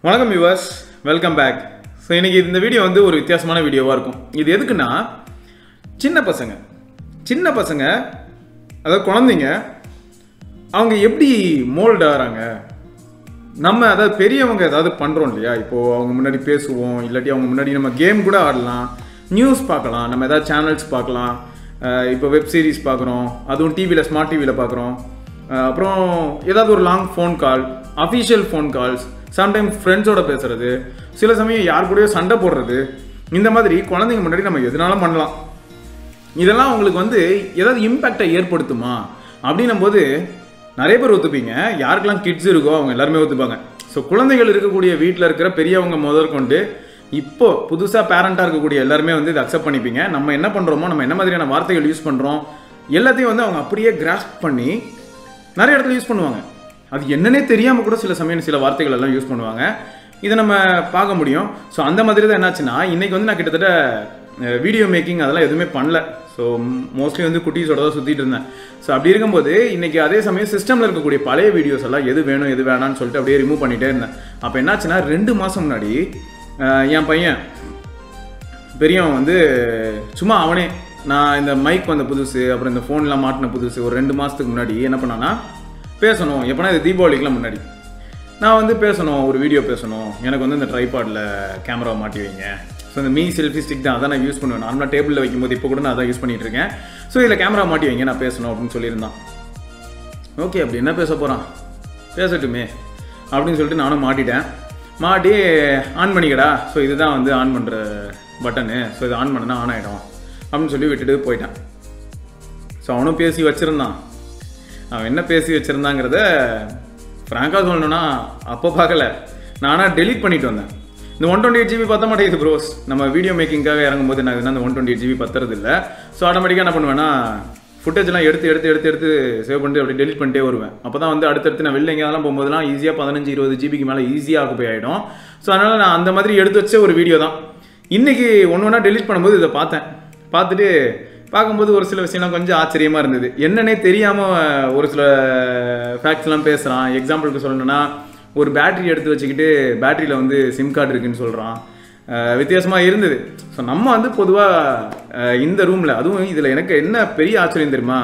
வணக்கம் viewers welcome back so இன்னைக்கு இந்த வீடியோ வந்து ஒரு வித்தியாசமான வீடியோவாக இருக்கும் இது எதுக்குன்னா சின்ன பசங்க சின்ன பசங்க அதாவது குழந்தைங்க அவங்க எப்படி மோல்ட் ஆகிறாங்க நம்ம அதாவது பெரியவங்க ஏதாவது பண்ணுறோம் இல்லையா இப்போது அவங்க முன்னாடி பேசுவோம் இல்லாட்டி அவங்க முன்னாடி நம்ம கேம் கூட ஆடலாம் நியூஸ் பார்க்கலாம் நம்ம ஏதாவது சேனல்ஸ் பார்க்கலாம் அஹ் இப்போ வெப் சீரிஸ் பார்க்குறோம் அதுவும் டிவியில் ஸ்மார்ட் டிவியில் பார்க்குறோம் அப்புறம் ஏதாவது ஒரு long phone call official phone calls sometimes ஃப்ரெண்ட்ஸோட பேசுறது சில சமயம் யார் கூடயோ சண்டை போடுறது இந்த மாதிரி குழந்தைங்க முன்னாடி நம்ம எதுனாலும் பண்ணலாம் இதெல்லாம் உங்களுக்கு வந்து ஏதாவது இம்பேக்டை ஏற்படுத்துமா அப்படின்னும் போது நிறைய பேர் ஒத்துப்பீங்க யாருக்கெல்லாம் கிட்ஸ் இருக்கோ அவங்க எல்லாருமே ஒத்துப்பாங்க ஸோ குழந்தைகள் இருக்கக்கூடிய வீட்டில் இருக்கிற பெரியவங்க முதற்கொண்டு இப்போ புதுசாக பேரண்டாக இருக்கக்கூடிய எல்லாருமே வந்து இதை அக்செப்ட் பண்ணிப்பீங்க நம்ம என்ன பண்ணுறோமோ நம்ம என்ன மாதிரியான வார்த்தைகள் யூஸ் பண்ணுறோம் எல்லாத்தையும் வந்து அவங்க அப்படியே கிராஸ்ப் பண்ணி நிறைய இடத்துல யூஸ் பண்ணுவாங்க அது என்னன்னே தெரியாமல் கூட சில சமயம் சில வார்த்தைகள் எல்லாம் யூஸ் பண்ணுவாங்க இதை நம்ம பார்க்க முடியும் ஸோ அந்த மாதிரி தான் என்னாச்சுன்னா இன்னைக்கு வந்து நான் கிட்டத்தட்ட வீடியோ மேக்கிங் அதெல்லாம் எதுவுமே பண்ணல ஸோ மோஸ்ட்லி வந்து குட்டீஸோட தான் சுற்றிட்டு இருந்தேன் ஸோ அப்படி இருக்கும்போது இன்னைக்கு அதே சமயம் சிஸ்டமில் இருக்கக்கூடிய பழைய வீடியோஸ் எல்லாம் எது வேணும் எது வேணாம்னு சொல்லிட்டு அப்படியே ரிமூவ் பண்ணிட்டே இருந்தேன் அப்போ என்னாச்சுன்னா ரெண்டு மாதம் முன்னாடி அஹ், என் பையன் பெரியவன் வந்து சும்மா அவனே நான் இந்த மைக் வந்த புதுசு அப்புறம் இந்த ஃபோன்லாம் மாட்டின புதுசு ஒரு ரெண்டு மாதத்துக்கு முன்னாடி என்ன பண்ணான்னா பேசணும் எப்போனா இது தீபாவளிக்கெலாம் முன்னாடி நான் வந்து பேசணும் ஒரு வீடியோ பேசணும் எனக்கு வந்து இந்த ட்ரைபாடில் கேமரா மாட்டி வைங்க ஸோ இந்த மீ செல்ஃபி ஸ்டிக் தான் அதான் நான் யூஸ் பண்ணுவேன் நார்மலாக டேபிளில் வைக்கும்போது இப்போ கூட நான் அதான் யூஸ் பண்ணிட்டு இருக்கேன் ஸோ இதில் கேமரா மாட்டி வைங்க நான் பேசணும் அப்படின்னு சொல்லியிருந்தான் ஓகே அப்படி என்ன பேச போகிறான் பேசட்டுமே அப்படின்னு சொல்லிட்டு நானும் மாட்டிட்டேன் மாட்டி ஆன் பண்ணிக்கடா ஸோ இதுதான் வந்து ஆன் பண்ணுற பட்டனு ஸோ இது ஆன் பண்ணனா ஆன் ஆகிடும் அப்படின்னு சொல்லி விட்டுட்டு போயிட்டான் ஸோ அவனும் பேசி வச்சுருந்தான் அவன் என்ன பேசி வச்சுருந்தாங்கிறத ஃப்ராங்காக சொல்லணும்னா அப்போ பார்க்கல நானாக டெலீட் பண்ணிட்டு வந்தேன் இந்த ஒன் டுவெண்ட்டி எயிட் ஜிபி பத்த மாட்டேங்குது ப்ரோஸ் நம்ம வீடியோ மேக்கிங்காக இறங்கும்போது நான் இதுனா இந்த ஒன் டுவெண்ட்டி எயிட் ஜிபி பத்துறது இல்லை ஸோ ஆட்டோமேட்டிக்காக என்ன பண்ணுவேன்னா ஃபுட்டேஜ்லாம் எடுத்து எடுத்து எடுத்து எடுத்து சேவ் பண்ணிட்டு அப்படி டெலிட் பண்ணிட்டே வருவேன் அப்போ தான் வந்து அடுத்தடுத்து நான் வெளில எங்கேயாலும் போகும்போதெல்லாம் ஈஸியாக பதினஞ்சு இருபது ஜிபிக்கு மேலே ஈஸியாக ஆக்குப்பை ஆகிடும் ஸோ அதனால் நான் அந்த மாதிரி எடுத்து வச்ச ஒரு வீடியோ தான் இன்னைக்கு ஒன்று ஒன்றா டெலிட் பண்ணும்போது இதை பார்த்தேன் பார்த்துட்டு பார்க்கும்போது ஒரு சில விஷயம்லாம் கொஞ்சம் ஆச்சரியமாக இருந்தது என்னன்னே தெரியாமல் ஒரு சில ஃபேக்ட்ஸ்லாம் பேசுகிறான் எக்ஸாம்பிளுக்கு சொல்லணும்னா ஒரு பேட்டரி எடுத்து வச்சுக்கிட்டு பேட்டரியில் வந்து சிம் கார்டு இருக்குன்னு சொல்கிறான் வித்தியாசமாக இருந்தது ஸோ நம்ம வந்து பொதுவாக இந்த ரூமில் அதுவும் இதில் எனக்கு என்ன பெரிய ஆச்சரியம் தெரியுமா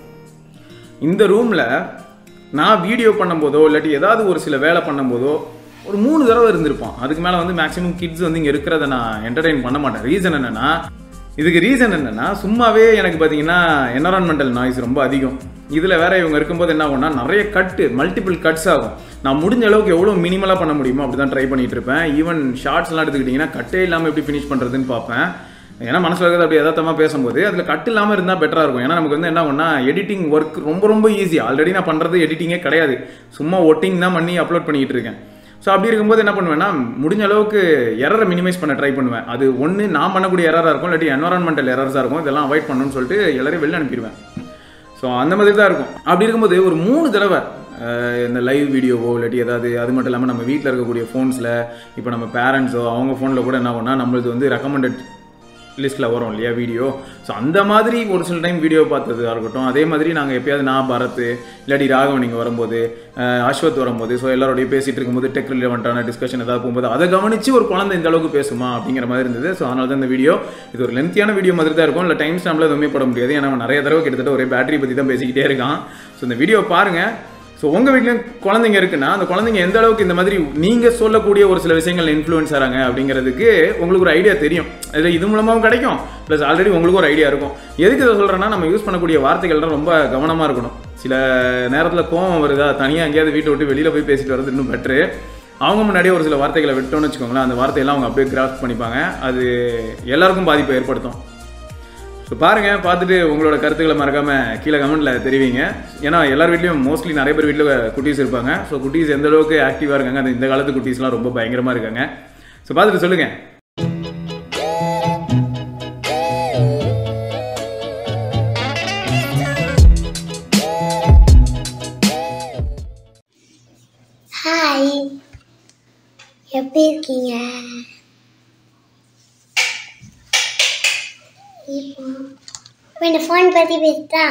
இந்த ரூமில் நான் வீடியோ பண்ணும்போதோ இல்லாட்டி ஏதாவது ஒரு சில வேலை பண்ணும்போதோ ஒரு மூணு தடவை இருந்திருப்பான் அதுக்கு மேலே வந்து மேக்ஸிமம் கிட்ஸ் வந்து இங்கே இருக்கிறத நான் என்டர்டெயின் பண்ண மாட்டேன் ரீசன் என்னென்னா இதுக்கு ரீசன் என்னென்னா சும்மாவே எனக்கு பார்த்தீங்கன்னா என்வரான்மெண்டல் நாய்ஸ் ரொம்ப அதிகம் இதில் வேற இவங்க இருக்கும்போது என்ன ஆகும்னா நிறைய கட்டு மல்டிபிள் கட்ஸ் ஆகும் நான் முடிஞ்ச அளவுக்கு எவ்வளோ மினிமலாக பண்ண முடியுமோ அப்படி தான் ட்ரை பண்ணிட்டு இருப்பேன் ஈவன் ஷார்ட்ஸ்லாம் எடுத்துக்கிட்டிங்கன்னா கட்டே இல்லாமல் எப்படி ஃபினிஷ் பண்ணுறதுன்னு பார்ப்பேன் ஏன்னா மனசில் இருக்கிறது அப்படி யதார்த்தமாக பேசும்போது அதில் கட் இல்லாமல் இருந்தால் பெட்டராக இருக்கும் ஏன்னா நமக்கு வந்து என்ன ஆகும்னா எடிட்டிங் ஒர்க் ரொம்ப ரொம்ப ஈஸி ஆல்ரெடி நான் பண்ணுறது எடிட்டிங்கே கிடையாது சும்மா ஒட்டிங் தான் பண்ணி அப்லோட் பண்ணிக்கிட்டு இருக்கேன் ஸோ அப்படி இருக்கும்போது என்ன பண்ணுவேன்னா முடிஞ்ச அளவுக்கு எரரை மினிமைஸ் பண்ண ட்ரை பண்ணுவேன் அது ஒன்று நான் பண்ணக்கூடிய எரராக இருக்கும் இல்லாட்டி என்வரான்மெண்டல் எரர்ஸாக இருக்கும் இதெல்லாம் அவாய்ட் பண்ணணும்னு சொல்லிட்டு எல்லாரையும் வெளில அனுப்பிடுவேன் ஸோ அந்த மாதிரி தான் இருக்கும் அப்படி இருக்கும்போது ஒரு மூணு தடவை அஹ், இந்த லைவ் வீடியோவோ இல்லாட்டி ஏதாவது அது மட்டும் இல்லாமல் நம்ம வீட்டில் இருக்கக்கூடிய ஃபோன்ஸில் இப்போ நம்ம பேரண்ட்ஸோ அவங்க ஃபோனில் கூட என்ன பண்ணால் நம்மளுக்கு வந்து ரெக்கமெண்டட் லிஸ்ட்டில் வரும் இல்லையா வீடியோ ஸோ அந்த மாதிரி ஒரு சில டைம் வீடியோ பார்த்ததா இருக்கட்டும் அதே மாதிரி நாங்கள் எப்பயாவது நான் பரத் இல்லாட்டி ராகவன் இங்கே வரும்போது அஹ், அஸ்வத் வரும்போது ஸோ எல்லாரோடய பேசிகிட்டு இருக்கும்போது டெக் ரிலவெண்ட்டான டிஸ்கஷன் ஏதாவது போகும்போது அதை கவனித்து ஒரு குழந்தை இந்த அளவுக்கு பேசுமா அப்படிங்கிற மாதிரி இருந்தது ஸோ அதனால தான் இந்த வீடியோ இது ஒரு லென்த்தியான வீடியோ மாதிரி தான் இருக்கும் இல்லை டைம் ஸ்டாம்பில் எதுவுமே போட முடியாது ஏன்னா அவன் நிறைய தடவை கிட்டத்தட்ட ஒரே பேட்டரி பற்றி தான் பேசிக்கிட்டே இருக்கான் ஸோ இந்த வீடியோ பாருங்கள் ஸோ உங்கள் வீட்லேயும் குழந்தைங்க இருக்குன்னா அந்த குழந்தைங்க எந்த அளவுக்கு இந்த மாதிரி நீங்கள் சொல்லக்கூடிய ஒரு சில விஷயங்கள் இன்ஃப்ளூயன்ஸ் ஆகிறாங்க அப்படிங்கிறதுக்கு உங்களுக்கு ஒரு ஐடியா தெரியும் இதில் இது மூலமாகவும் கிடைக்கும் ப்ளஸ் ஆல்ரெடி உங்களுக்கு ஒரு ஐடியா இருக்கும் எதுக்கு இதை சொல்கிறேன்னா நம்ம யூஸ் பண்ணக்கூடிய வார்த்தைகள்லாம் ரொம்ப கவனமாக இருக்கணும் சில நேரத்தில் கோவம் வருதா தனியாக எங்கேயாவது வீட்டை விட்டு வெளியில் போய் பேசிட்டு வர்றது இன்னும் பெட்ரு அவங்க முன்னாடியே ஒரு சில வார்த்தைகளை விட்டோம்னு வச்சுக்கோங்களேன் அந்த வார்த்தையெல்லாம் அவங்க அப்படியே கிராஸ் பண்ணிப்பாங்க அது எல்லாருக்கும் பாதிப்பை ஏற்படுத்தும் ஸோ பாருங்க பார்த்துட்டு உங்களோட கருத்துக்களை மறக்காம கீழே கமெண்ட்ல தெரிவிங்க ஏன்னா எல்லார் வீட்லயும் மோஸ்ட்லி நிறைய பேர் வீட்டில் குட்டீஸ் இருப்பாங்க ஸோ குட்டீஸ் எந்த அளவுக்கு ஆக்டிவாக இருக்காங்க அந்த இந்த காலத்து குட்டீஸ்லாம் ரொம்ப பயங்கரமா இருக்காங்க ஸோ பார்த்துட்டு சொல்லுங்க ஹாய் எப்படி இருக்கீங்க இப்போ இப்போ இந்த ஃபோன் பற்றி பேசுதா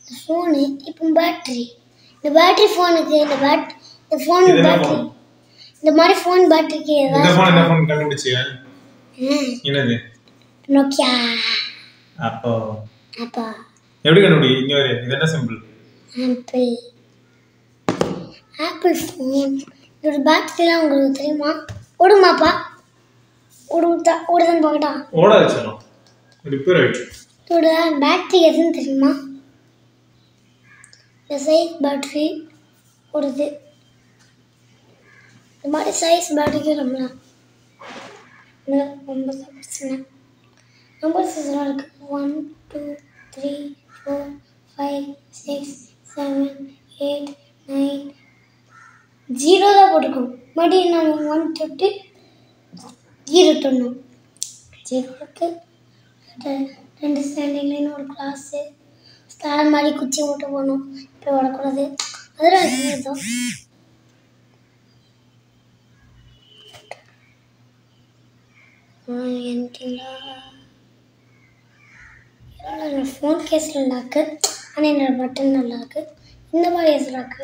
ஃபோனு இப்போ பேட்ரி இந்த பேட்ரி ஃபோனுக்கு இந்த பேட் இந்த ஃபோனுக்கு இது என்ன பேட்ரி phone? இந்த மாதிரி ஃபோன் பேட்டரிக்கு இந்த ஏதாவது ஃபோன் என்ன ஃபோன் கண்டுபிடிச்சியா ம், என்னது நோக்கியா அப்போ அப்பா எப்படி கண்டுபிடி இங்க வரு இது என்ன சிம்பிள் ஆப்பிள் ஆப்பிள் ஃபோன் இதோட பேட்டரிலாம் உங்களுக்கு தெரியுமா ஓடுமாப்பா ஓடுதா ஓடுதான்னு பார்க்கட்டா ஓட வச்சிடலாம் ரிப்பேர் ஆயிடுச்சு இதோட பேட்டரி எதுன்னு தெரியுமா இந்த சைஸ் பேட்டரி ஓடுது இந்த மாதிரி சைஸ் பேட்டரிக்கு ரொம்ப இந்த ரொம்ப பிரச்சனை நம்பர்ஸ் இதெல்லாம் இருக்குது one two three four five six seven eight nine zero தான் போட்டிருக்கோம் மறுபடியும் நம்ம ஒன் தொட்டு ஜீரோ தொண்ணூறு ஜீரோ இருக்குது ரெண்டு ஸ்டாண்டிங் லைன் ஒரு கிளாஸு ஸ்டார் மாதிரி குச்சி போட்டு போகணும் இப்படி வரக்கூடாது அதெல்லாம் ஏதோ என்னடா ஃபோன் கேஸ் நல்லா இருக்கு ஆனால் என்னோட பட்டன் நல்லா இருக்கு இந்த மாதிரி எதில் இருக்கு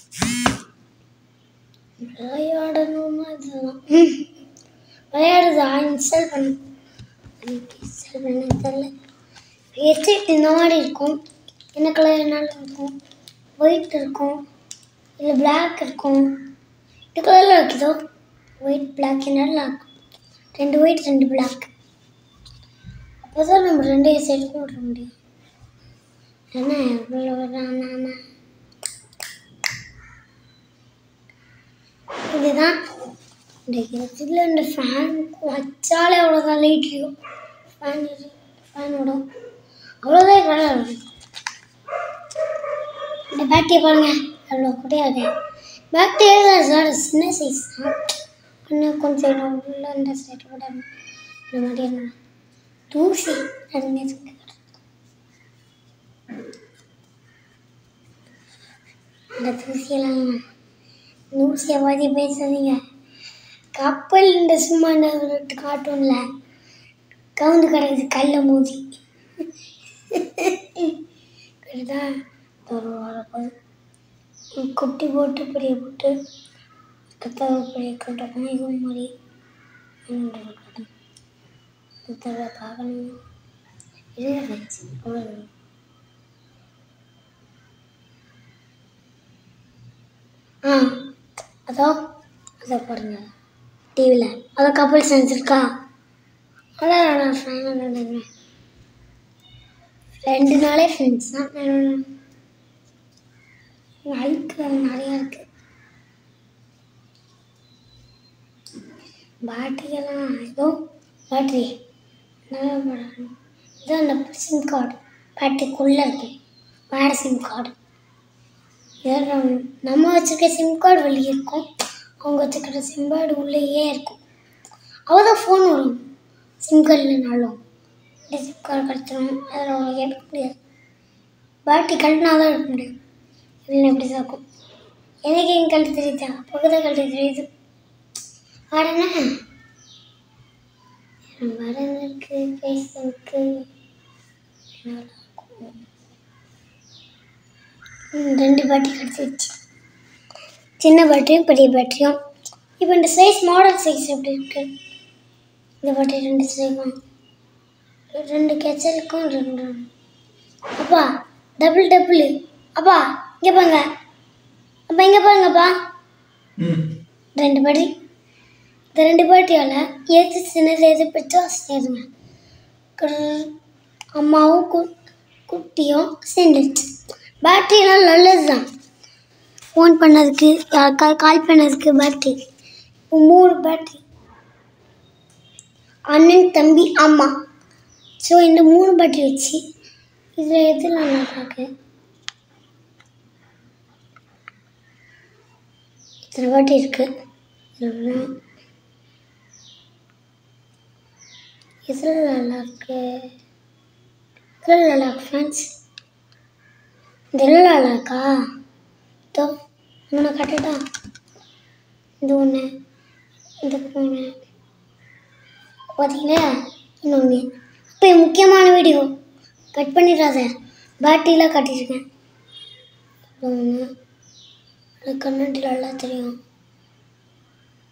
விளையாடணும்னா இதுதான் விளையாடுறதா இன்ஸ்டால் பண்ண எனக்கு இன்ஸ்டால் பண்ண தெரியல ஹெட்செட் இந்த மாதிரி இருக்கும் என்ன கலர் என்னாலும் இருக்கும் ஒயிட் இருக்கும் இல்லை பிளாக் இருக்கும் இந்த கலரில் இருக்குதோ ஒயிட் பிளாக் என்னெல்லாம் இருக்கும் ரெண்டு ஒயிட் ரெண்டு பிளாக் அப்போ தான் நம்ம ரெண்டு ஹெட்செட்டுக்கும் விட முடியும் என்ன எவ்வளோ வேணாம் இதுதான் இந்த இதில் இந்த ஃபேன் வச்சாலே அவ்வளோதான் லைட் இருக்கும் ஃபேன் ஃபேன் விடும் அவ்வளோதான் வேலை வரும் இந்த பேட்டரியை பாருங்க அவ்வளோ குட்டியாக இருக்கு பேட்டரி தான் சார் சின்ன சைஸ் தான் இன்னும் கொஞ்சம் இடம் உள்ள இந்த சைடு கூட இந்த மாதிரி என்ன தூசி நிறைஞ்சிருக்கு இந்த தூசியெல்லாம் தூசியை பற்றி பேசாதீங்க கப்பல் இந்த சும்மா இந்த ஒரு கார்ட்டூன்ல கவுந்து கிடக்குது கல்ல மூதி கரெக்டா ஒரு வரப்போது குட்டி போட்டு பெரிய போட்டு கத்தாத பெரிய கட்டணும் இது மாதிரி கத்தரை பார்க்கணும் இது வச்சு அவ்வளோ ஆ அதோ அதை பாருங்க டிவியில் அதோ கப்பல் சயின்ஸ் இருக்கா அதான் ஃபைனல் ரெண்டு நாளே ஃப்ரெண்ட்ஸ் தான் அழுக்கு நிறையா இருக்கு பேட்டரியெல்லாம் ஏதோ பேட்டரி நல்லா பண்ணணும் இதான் அந்த சிம் கார்டு பேட்டரிக்குள்ளே இருக்கு வேறு சிம் கார்டு இதான் நம்ம வச்சுருக்க சிம் கார்டு வெளியே இருக்கும் அவங்க வச்சுக்கிற சிம் கார்டு உள்ளேயே இருக்கும் அவள் ஃபோன் வரும் சிம் கார்டு இல்லைனாலும் இந்த சிம் கார்டு கிடச்சிடும் அதில் அவங்க எடுக்க முடியாது பேட்டரி கழட்டினா தான் எடுக்க முடியும் இல்லைன்னா எப்படி தான் இருக்கும் எனக்கு எங்கே கழட்டு தெரியுதா பக்கத்தில் கழட்டு தெரியுது வரேண்ணா வரன் இருக்கு பேச இருக்கு நல்லா இருக்கும். ம், ரெண்டு பேட்டரி கிடச்சி வச்சு சின்ன பேட்டரியும் பெரிய பேட்டரியும் இப்போ இந்த சைஸ் மாடல் சைஸ் எப்படி இருக்கு இந்த பேட்டரி ரெண்டு சைஸும் ரெண்டு கெச்சலுக்கும் ரெண்டு அப்பா டபுள் டபுள் அப்பா இங்கே பாருங்க அப்பா இங்கே பாருங்கப்பா ம் ரெண்டு படி இந்த ரெண்டு பாட்டியால் எது சின்னது எது பெற்றோ சேருங்க அம்மாவும் கு குட்டியும் சேர்ந்துருச்சு பேட்டரியெல்லாம் நல்லது தான் ஃபோன் பண்ணதுக்கு யாருக்கா கால் பண்ணதுக்கு பேட்டரி இப்போ மூணு பேட்டரி அண்ணன் தம்பி அம்மா ஸோ இந்த மூணு பேட்டரி வச்சு இதில் எது நல்லா இருக்கு இத்தனை பேட்டரி இருக்குது இதெல்லாம் இதில் நல்லா இருக்கு இதில் நல்லா இருக்கு ஃப்ரெண்ட்ஸ் இதெல்லாம் நல்லா இருக்கா இதோ ஒன்று கட்டுட்டா இது ஒன்று இது ஒன்று பார்த்தீங்களா இன்னொன்று இப்போ முக்கியமான வீடியோ கட் பண்ணிடாத பேட்டரிலாம் கட்டியிருக்கேன் ஒன்று அது கண்ணாடியில் நல்லா தெரியும்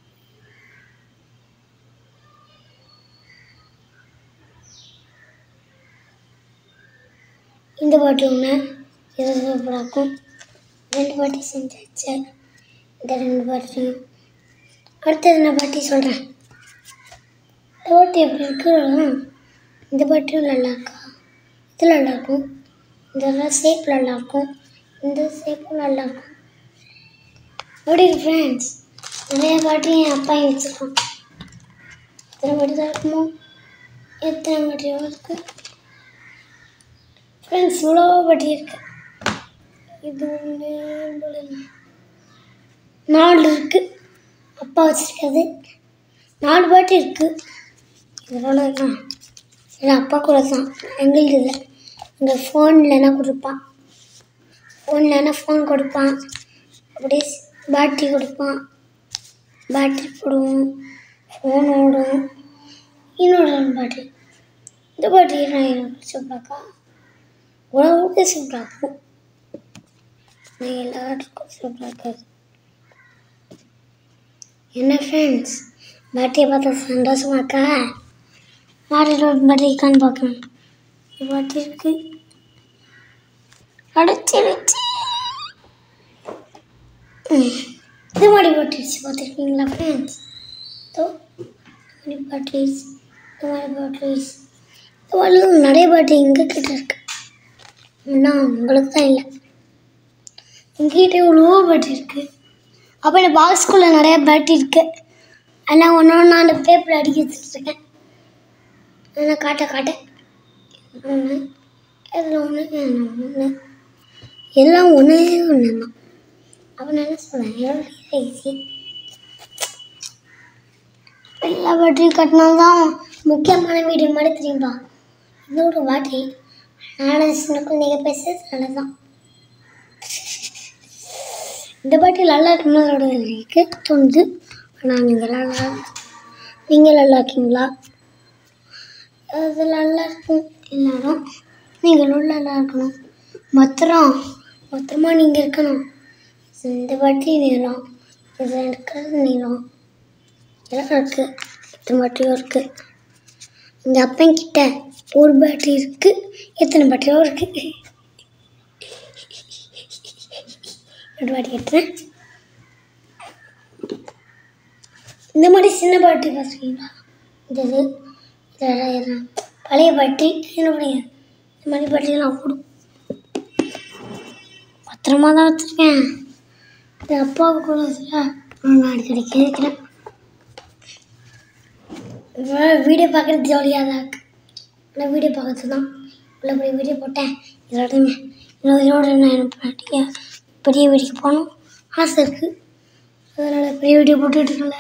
இந்த பாட்டி ஒன்று இது சூப்பராக இருக்கும் ரெண்டு பாட்டி செஞ்சாச்சு இந்த ரெண்டு பாட்டியும் அடுத்தது நான் பாட்டி சொல்கிறேன் இந்த பாட்டி எப்படி இருக்கு இந்த பாட்டியும் நல்லா இருக்கா இது நல்லா இருக்கும் இந்த ஷேப் நல்லா இருக்கும் இந்த ஷேப்பும் நல்லா இருக்கும் எப்படி ஃப்ரெண்ட்ஸ் நிறைய பாட்டி என் அப்பா வச்சுருக்கோம் எத்தனை பாட்டி தான் இருக்குமோ எத்தனை பாட்டியோ இருக்கு ஃப்ரெண்ட்ஸ் இவ்வளோ பாட்டி இருக்கு இது ஒன்று ரெண்டு, நாலு இருக்கு அப்பா வச்சிருக்கிறது நாலு பாட்டி இருக்கு இதோட தான் இது அப்பா கூட தான் எங்களுக்கு இல்லை எங்கள் ஃபோன்லனா கொடுப்பான் ஃபோன்லனா ஃபோன் கொடுப்பான் அப்படியே பேட்டரி கொடுப்பான் பேட்டரி போடுவோம் ஃபோன் ஓடும் இன்னொரு ரெண்டு பேட்டரி இந்த பேட்டரி நான் எனக்கு சூப்பராக்கா உழவுக்கு சூப்பராக்கும் நான் எல்லாத்துக்கும் சூப்பராக்காது என்ன ஃப்ரெண்ட்ஸ் பேட்டரியை பார்த்தா சந்தோஷமாக்கா மாடியில் ஒரு பேட்டரி இருக்கான்னு பார்க்கணும் இந்த பேட்டரி இருக்கு அடைச்சிருச்சு ம். இது மாதிரி பேட்டரிஸ் பார்த்துருக்கீங்களா ஃப்ரெண்ட்ஸ் ஸோ மாதிரி பேட்டரிஸ் இந்த மாதிரி பேட்டரிஸ் இந்த மாதிரிலாம் நிறைய பேட்டரி எங்கள் கிட்ட இருக்கு ஆனால் உங்களுக்கு தான் இல்லை எங்ககிட்ட இவ்வளோ பேட்டரி இருக்கு அப்போ இந்த பாக்ஸ்குள்ளே நிறைய பேட்டரி இருக்கு எல்லாம் ஒன்று ஒன்று அந்த பேப்பர் அடிக்க வச்சுருக்கேன் நான் காட்ட காட்ட ஒன்று இதில் ஒன்று ஒன்று எல்லாம் ஒன்றே ஒன்று தான் அப்போ நான் என்ன சொல்கிறேன் எவ்வளோ ஈஸி எல்லா பேட்டரியும் கட்டினால்தான் முக்கியமான வீடு மாதிரி தெரியும்பா இன்னொரு பேட்டரி நானும் சின்ன குழந்தைங்க பேசுறது தான் இந்த பாட்டி நல்லா இருக்கணும்னோட எனக்கு தோணுது ஆனால் நீங்கள் நல்லா நீங்கள் நல்லா இருக்கீங்களா அது நல்லா இருக்கும் எல்லாரும் நீங்களும் நல்லா இருக்கணும் மொத்தம் மொத்தமாக நீங்கள் இருக்கணும் இந்த பாட்டி நீளம் இது இருக்கிறது நீளம் எல்லாம் இருக்குது எத்தனை பாட்டியும் இருக்குது இந்த அப்பங்கிட்ட ஒரு பேட்டரி இருக்குது எத்தனை பேட்டரியோ இருக்குது ஒரு பாட்டி கட்டுறேன் இந்த மாதிரி சின்ன பாட்டி பார்த்துருக்கீங்களா இந்த இது இதெல்லாம் இதெல்லாம் பழைய பாட்டி என்னுடைய இந்த மாதிரி பாட்டிலாம் கொடு பத்திரமா தான் வச்சுருக்கேன் இது அப்பாவுக்கு கூட இல்லை நான் அடிக்கடி கேட்குறேன் வீடியோ பார்க்குறது ஜாலியாக தான் இருக்கு நான் வீடியோ பார்க்கறது தான் உள்ள போய் வீடியோ போட்டேன் இதோட இன்னொரு இதோட நான் எனக்கு பெரிய பெரிய வீடியோக்கு போகணும் ஆசை இருக்குது அதனால் பெரிய வீடியோ போட்டுட்டு இருக்கல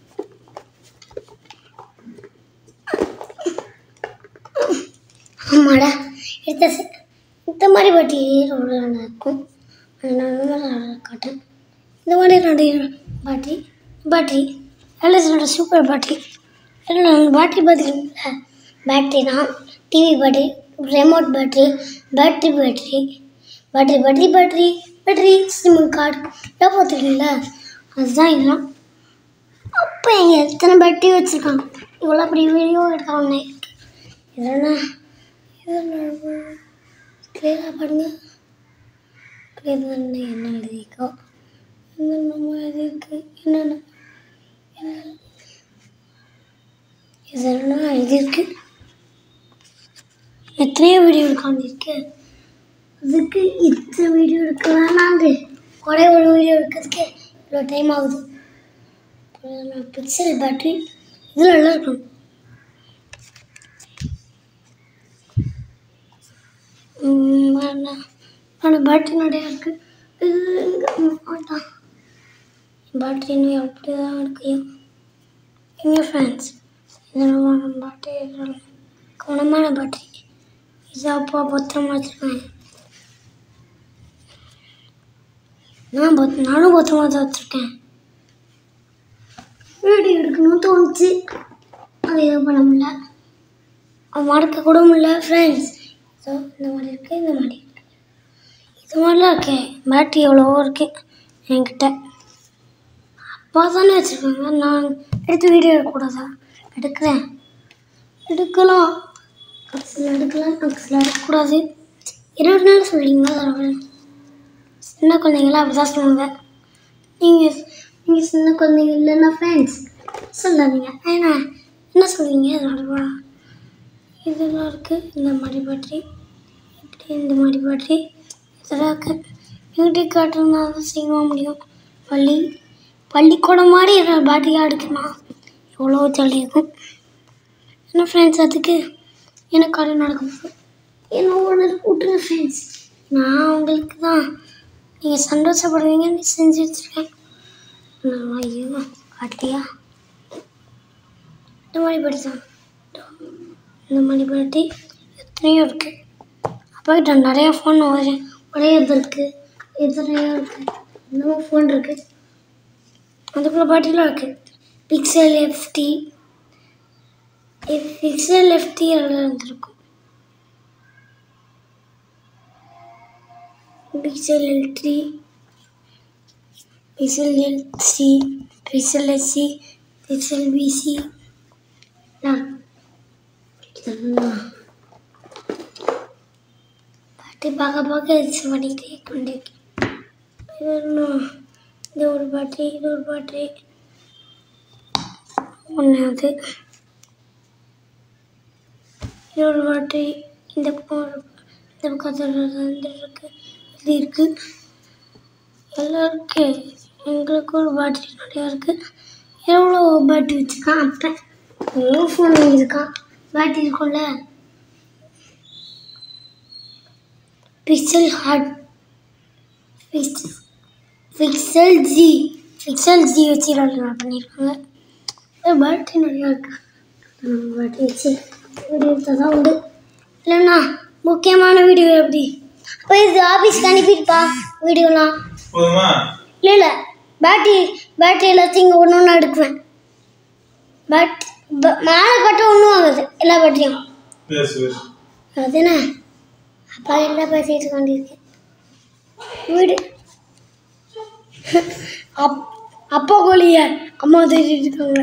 ஆமாடா எடுத்த செ- இந்த மாதிரி பாட்டி ரொம்ப நல்லா இருக்கும் நான் இந்த மாதிரி நல்லா காட்டேன் இந்த மாதிரி ரெண்டு பாட்டி பேட்டரி எல்எஸ்னோட சூப்பர் பேட்டரி எல்லாம் பேட்டரி பார்த்துருக்கீங்களா பேட்டரினா TV battery remote battery battery battery battery battery battery battery SIM card எல்லாம் பார்த்துருக்கீங்களா அதுதான் இதெல்லாம் அப்போ எங்கள் எத்தனை பேட்டரி வச்சுருக்காங்க இவ்வளோ பெரிய வீடியோ எடுத்தாங்க இதெல்லாம் இதெல்லாம் கிளியராக பாருங்க கிளியர் என்ன எழுதிக்கோ என்னென்னமோ எழுதியிருக்கு என்னென்ன என்ன- இதெல்லாம் எழுதியிருக்கு எத்தனையோ வீடியோ காமிருக்கு அதுக்கு இத்தனை வீடியோ எடுக்க வேணாங்க ஒரே ஒரு வீடியோ எடுக்கிறதுக்கு இவ்வளோ டைம் ஆகுது பிக்சல் பேட்டரி இது நல்லா இருக்கும் உம், வேணாம். ஆனா பேட்டரி நிறையா இருக்குது இது இங்கே வேண்டாம் பேட்டரி இன்னும் எப்படி தான் இருக்கையோ எங்கள் ஃப்ரெண்ட்ஸ் இதெல்லாம் பேட்டரி இதெல்லாம் கவனமான பேட்டரி இது அப்பா பத்திரமா வச்சுருக்கேன் நான் பத் நானும் பத்திரமா தான் வச்சுருக்கேன் வீடியோ எடுக்கணும்னு தோணுச்சு அது எதுவும் பண்ண முடியல அது மறக்க கூட முடியல ஃப்ரெண்ட்ஸ் ஸோ இந்த மாதிரி இருக்குது இந்த மாதிரி இருக்கு இது மாதிரிலாம் இருக்கே பேட்டரி எவ்வளவோ இருக்கு என்கிட்ட அப்பா தானே வச்சுருக்காங்க நான் எடுத்து வீடியோ எடுக்கக்கூடாதா எடுக்கிறேன் எடுக்கலாம் சில எடுக்கலாம் சில எடுக்கக்கூடாது இருபது நாள் சொல்கிறீங்களா அதோட சின்ன குழந்தைங்களாம் அப்படி தான் சொல்லுவாங்க நீங்கள் நீங்கள் சின்ன குழந்தைங்க இல்லைன்னா ஃப்ரெண்ட்ஸ் சொல்லாதீங்க ஏன்னா என்ன சொல்கிறீங்க அதோட இதெல்லாம் இருக்குது இந்த மாதிரி பேட்டரி இப்படி இந்த மாதிரி பேட்டரி இதெல்லாம் இருக்குது வீட்டுக்கு காட்டுறதுனா தான் சீக்கிரமாக முடியும் பள்ளி பள்ளிக்கூடம் மாதிரி இருக்கிற பேட்டரியாக எடுக்குமா எவ்வளோ ஜாலி இருக்கும் என்ன ஃப்ரெண்ட்ஸ் அதுக்கு எனக்கு அது நடக்க போகுது என்ன ஒன்று விட்டுருங்க ஃப்ரெண்ட்ஸ் நான் உங்களுக்கு தான் நீங்கள் சந்தோஷப்படுவீங்கன்னு செஞ்சு வச்சுருக்கேன் நான் ஐயோ காட்டியா இந்த மாதிரி படி தான் இந்த மாதிரி படி எத்தனையோ இருக்குது அப்பா கிட்ட நிறையா ஃபோன் உடைய உடையது இருக்குது எத்தனையோ இருக்குது இன்னமும் ஃபோன் இருக்குது அதுக்குள்ள பாட்டிலாம் இருக்குது பிக்சல் எஃப்டி பிக்சல் எஃப்டி எல்லாம் இருந்திருக்கும் pixel L three pixel L C pixel SC pixel PC பாட்டி பார்க்க பார்க்க எரிச்சு பண்ணிக்கிட்டே கொண்டிருக்கேன் இது இன்னும் இது ஒரு பேட்டரி இது ஒரு பேட்டரி ஒன்றாவது இது ஒரு பேட்டரி இந்த பக்கம் ஒரு இந்த பக்கத்தில் ரெண்டு இருக்கு இது இருக்கு எல்லாம் இருக்கு எங்களுக்கு ஒரு பேட்டரி நிறையா இருக்கு எவ்வளோ பேட்டரி வச்சுருக்கான் அப்பன் எவ்வளோ ஃபோன் வாங்கியிருக்கான் பேட்டரி இருக்கும்ல pixel heart pixel G pixel G வச்சு டவுன்லோட் பண்ணியிருக்காங்க பேட்டரி நிறையா இருக்கு பேட்டரி வச்சு வீடியோ எடுத்தால் தான் உண்டு இல்லைண்ணா முக்கியமான வீடியோ எப்படி அப்போ இது ஆஃபீஸ்க்கு அனுப்பிடுப்பா வீடியோலாம் போதுமா இல்லை இல்லை பேட்டரி பேட்டரி எல்லாத்தையும் இங்கே ஒன்று ஒன்று எடுக்குவேன் பட் மேலே பட்டு ஒன்றும் ஆகுது எல்லா பேட்டரியும் பேசு பேசு அதுண்ணே அப்பா எல்லாம் பேசிட்டு கொண்டிருக்கேன் வீடு அப் அப்பா கோழிய அம்மா தேடிட்டு இருக்காங்க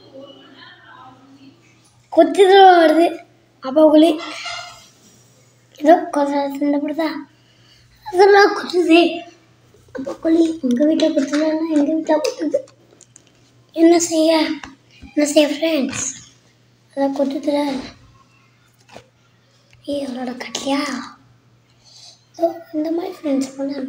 கொத்துதான் வருது அப்பா கோழி ஏதோ கொஞ்சம் சண்டைப்படுதா அதெல்லாம் கொத்துது அப்பா கோழி உங்கள் வீட்டில் கொத்துதான்னா எங்கள் வீட்டில் கொத்துது என்ன செய்ய என்ன செய்ய ஃப்ரெண்ட்ஸ் அதான் கொத்துதுல ஏய் அவளோட கட்டலையா ஸோ இந்த மாதிரி ஃப்ரெண்ட்ஸ் பண்ண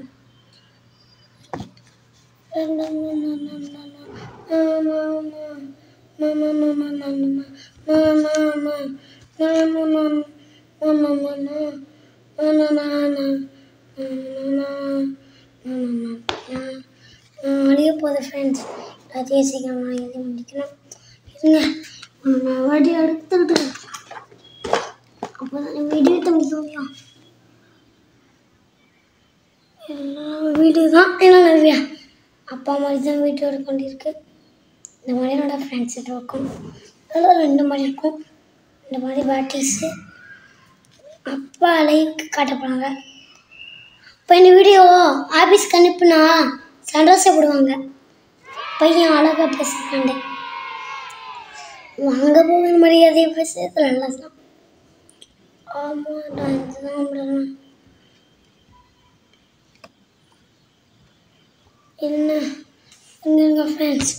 அழிய போகுது ஃப்ரெண்ட்ஸ் எல்லாத்தையும் சீக்கிரம் நான் எழுதி முடிக்கணும் இருங்க நான் வாடி எடுத்துக்கிட்டு அப்போ தான் வீடியோ எடுத்து முடிக்க முடியும் எல்லாம் வீடு தான் என்ன நிறையா அப்பா மாதிரி தான் வீட்டோட கொண்டிருக்கு இந்த மாதிரி என்னோட ஃப்ரெண்ட்ஸ் கிட்ட இருக்கும் அதெல்லாம் ரெண்டு மாதிரி இருக்கும் இந்த மாதிரி பேட்டரிஸு அப்பா லைக் காட்ட போகிறாங்க இப்போ இந்த வீடியோ ஆஃபீஸ்க்கு அனுப்புனா சந்தோஷப்படுவாங்க பையன் அழகாக பேசுகிறாண்டே அங்கே போகிற மரியாதையை பேசுறது நல்லா தான் ஆமாம் நான் இதுதான் விடணும் என்ன எங்க ஃப்ரெண்ட்ஸ்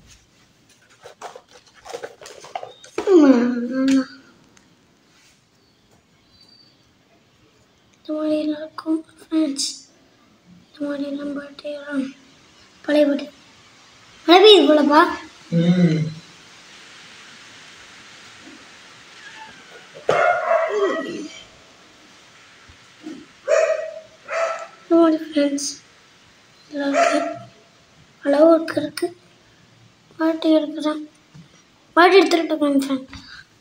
இந்த மாதிரி எல்லாம் இருக்கும் ஃப்ரெண்ட்ஸ் இந்த மாதிரி எல்லாம் பாட்டு எல்லாம் பழைய பாட்டு மழை பெய்யுது போலப்பா ம் இந்த மாதிரி ஃப்ரெண்ட்ஸ் எல்லாம் இருக்கு அளவு இருக்கு இருக்கு பாட்டு இருக்குதான் பாட்டு எடுத்துகிட்டு போங்க ஃப்ரெண்ட்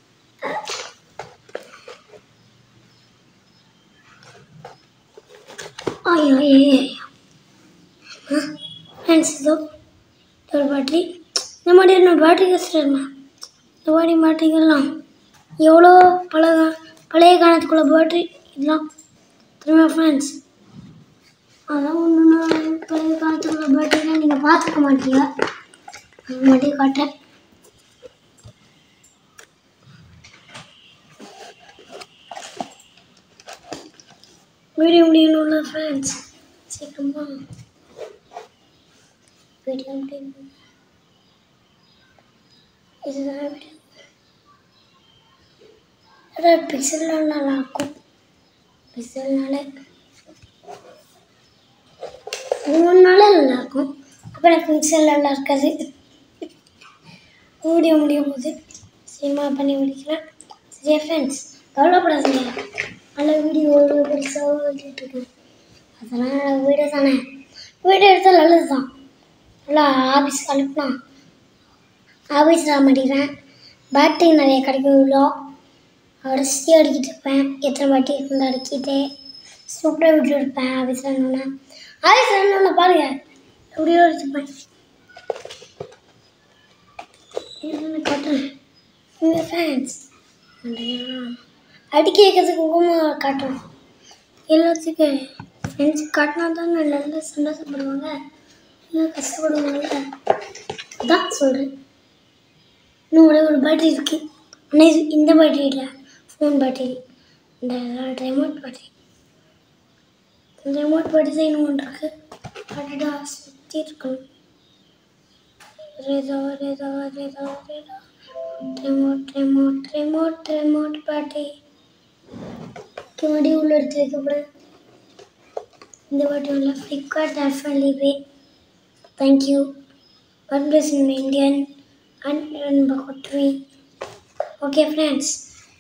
ஐயோ ஐயோ ஃப்ரெண்ட்ஸ் இதோ இது ஒரு பேட்டரி இந்த மாதிரி என்ன பேட்டரி கஷ்டம் இந்த மாதிரி பேட்டரிகள்லாம் எவ்வளோ பழைய பழைய காலத்துக்குள்ள பேட்டரி இதெல்லாம் தெரியுமா ஃப்ரெண்ட்ஸ் அதான் ஒன்று பழைய காலத்துக்குள்ள பேட்டரிலாம் நீங்கள் பார்த்துக்க மாட்டீங்க அது மட்டும் காட்டுறேன் வீடியோ முடியணும்ல ஃப்ரெண்ட்ஸ் சீக்கிரமா வீடியோ முடியணும் இதுதான் வீடியோ அதான் பிக்சல்லாம் நல்லா இருக்கும் பிக்சல்னால ஒவ்வொன்றால நல்லா இருக்கும் அப்புறம் பிக்சல் நல்லா இருக்காது வீடியோ முடியும் போது சினிமா பண்ணி முடிக்கிறேன் சரியா ஃப்ரெண்ட்ஸ் கவலைப்படாதீங்க நல்ல வீடியோ பெருசாக வந்துட்டு இருக்கு அதெல்லாம் நல்ல வீடியோ தானே வீடியோ எடுத்தால் நல்லது தான் நல்லா ஆஃபீஸ்க்கு அனுப்புனா ஆஃபீஸில் மாட்டேங்கிறேன் பேட்டரி நிறைய கிடைக்கும் இவ்வளோ அடிச்சு அடிக்கிட்டு இருப்பேன் எத்தனை வாட்டி இருந்து அடிக்கிட்டு சூப்பராக வீடியோ எடுப்பேன் ஆஃபீஸில் இருந்தோன்னே ஆஃபீஸில் இருந்தோன்னே பாருங்க வீடியோ எடுத்துப்பேன் என்னென்ன காட்டுறேன் இந்த ஃபேன்ஸ் அடிக்க வைக்கிறதுக்கு கூட காட்டுறோம் எல்லாத்துக்கும் ஃப்ரெண்ட்ஸ் காட்டினா தான் நல்லா சந்தோஷப்படுவாங்க இல்லை கஷ்டப்படுவாங்கல்ல அதான் சொல்கிறேன் இன்னும் ஒரே ஒரு பேட்டரி இருக்குது ஆனால் இது இந்த பேட்டரி இல்லை ஃபோன் பேட்டரி இந்த ரிமோட் பேட்டரி இந்த ரிமோட் பேட்டரி தான் இன்னும் ஒன்று இருக்குது அடடா சுற்றி இருக்கணும் ரேதா ரேதா ரேதா ரேதா remote remote remote remote battery மறுபடியும் உள்ள எடுத்து வைக்கப்படும் இந்த வாட்டி உள்ள Flipkart definitely pay thank you God bless in Indian and run about me. Okay friends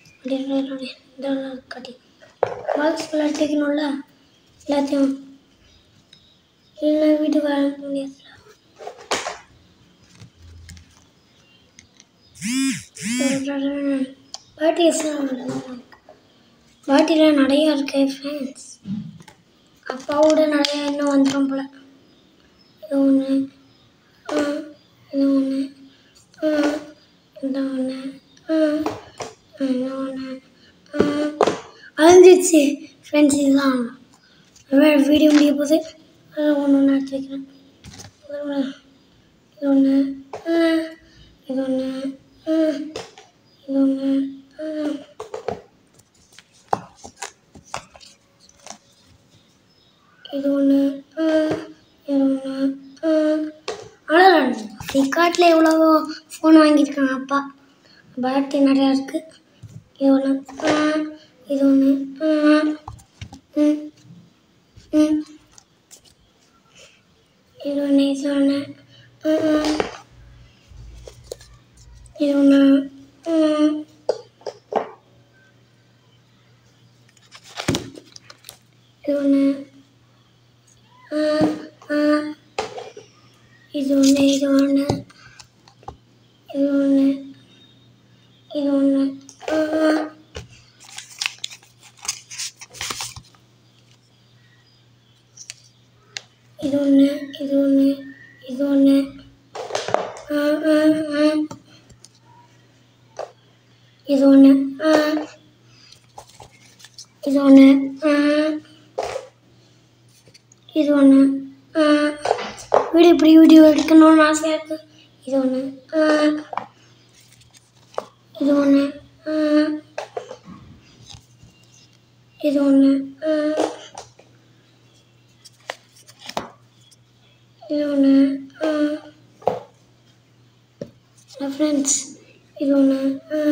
கட்டி பாக்ஸ் ஃபுல்லாக எடுத்துக்கணும்ல எல்லாத்தையும் இல்லைன்னா வீட்டுக்கு வர முடியாது பாட்டிஸ்லாம் பாட்டிலாம் நிறையா இருக்கு ஃப்ரெண்ட்ஸ் அப்பாவோட நிறையா இன்னும் வந்துடும் போல இது ஒன்று இது ஒன்று இந்த ஒன்று இந்த ஒன்று அழிஞ்சிச்சு ஃப்ரெண்ட்ஸ் இதுதான் வீடியோ முடிய போது அதில் ஒன்று ஒன்று எடுத்து வைக்கிறேன் இது ஒன்று இது ஒன்று இது ஒன்று இது ஒன்று இது ஒன்று ஆனால் ஃப்ளிப்கார்ட்டில் எவ்வளவோ ஃபோன் வாங்கியிருக்காங்க அப்பா பேட்டரி நிறையா இருக்குது இது ஒன்று இது ஒன்று ம் ம் இது ஒன்று இது ஒன்று இது ஒன்று இது ஒன்று இது ஒன்று இது ஒன்று இது ஒன்று இது ஒன்று இது ஒன்று இது ஒன்று இது ஒன்று இது ஒன்று இது ஒன்று இது ஒன்று வீடியோ இப்படி வீடியோ எடுக்கணும்னு ஆசையாக இருக்குது இது ஒன்று இது ஒன்று இது ஒன்று இது ஒன்று ஃப்ரெண்ட்ஸ் இது ஒன்று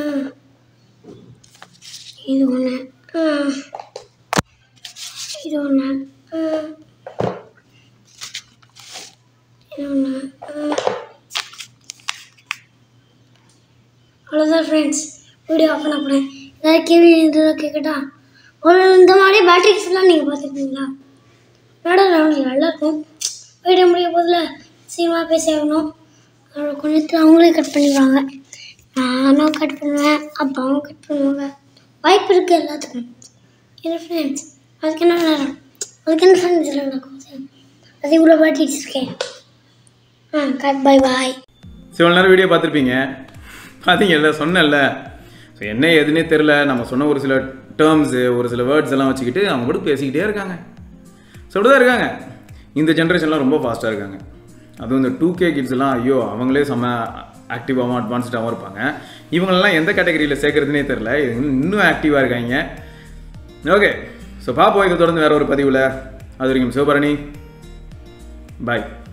இது ஒன்று இது ஒன்று இது ஒன்று அவ்வளோதான் ஃப்ரெண்ட்ஸ் வீடியோ ஆஃப் பண்ண போகிறேன் ஏதாவது கேள்வி இருந்தால் கேட்கட்டா ஒரு இந்த மாதிரி பேட்டரிஸ்லாம் நீங்கள் பார்த்துருக்கீங்களா மேடம் நல்லா இருக்கும் வீடியோ முடிய போதில் சீக்கிரமாக பேசி ஆகணும் அதோட கொஞ்சத்தில் அவங்களே கட் பண்ணிடுவாங்க நானும் கட் பண்ணுவேன் அப்பாவும் கட் பண்ணுவாங்க வாய்ப்பு இருக்குது எல்லாத்துக்கும் என்ன ஃப்ரெண்ட்ஸ் அதுக்கு என்ன நேரம் அதுக்கு என்ன ஃப்ரெண்ட்ஸ் இல்லை நடக்கும் அது இவ்வளோ பாட்டிட்டு இருக்கேன் ஆ கட் பை பாய் சில நேரம் வீடியோ பார்த்துருப்பீங்க பார்த்தீங்கல்ல சொன்னேன்ல ஸோ என்ன ஏதுன்னே தெரில நம்ம சொன்ன ஒரு சில டேர்ம்ஸு ஒரு சில வேர்ட்ஸ் எல்லாம் வச்சுக்கிட்டு அவங்க கூட பேசிக்கிட்டே இருக்காங்க ஸோ தான் இருக்காங்க இந்த ஜென்ரேஷன்லாம் ரொம்ப ஃபாஸ்ட்டாக இருக்காங்க அதுவும் இந்த டூ கே கிட்ஸ்லாம் ஐயோ அவங்களே செம்ம ஆக்டிவாகவும் அட்வான்ஸ்டாகவும் இருப்பாங்க இவங்களெல்லாம் எந்த கேட்டகரியில் சேர்க்குறதுனே தெரில இன்னும் ஆக்டிவாக இருக்காங்க ஓகே ஸோ ஸோ பார்ப்போம் இதை தொடர்ந்து வேற ஒரு பதிவில் அது வரைக்கும் சிவபரணி பாய்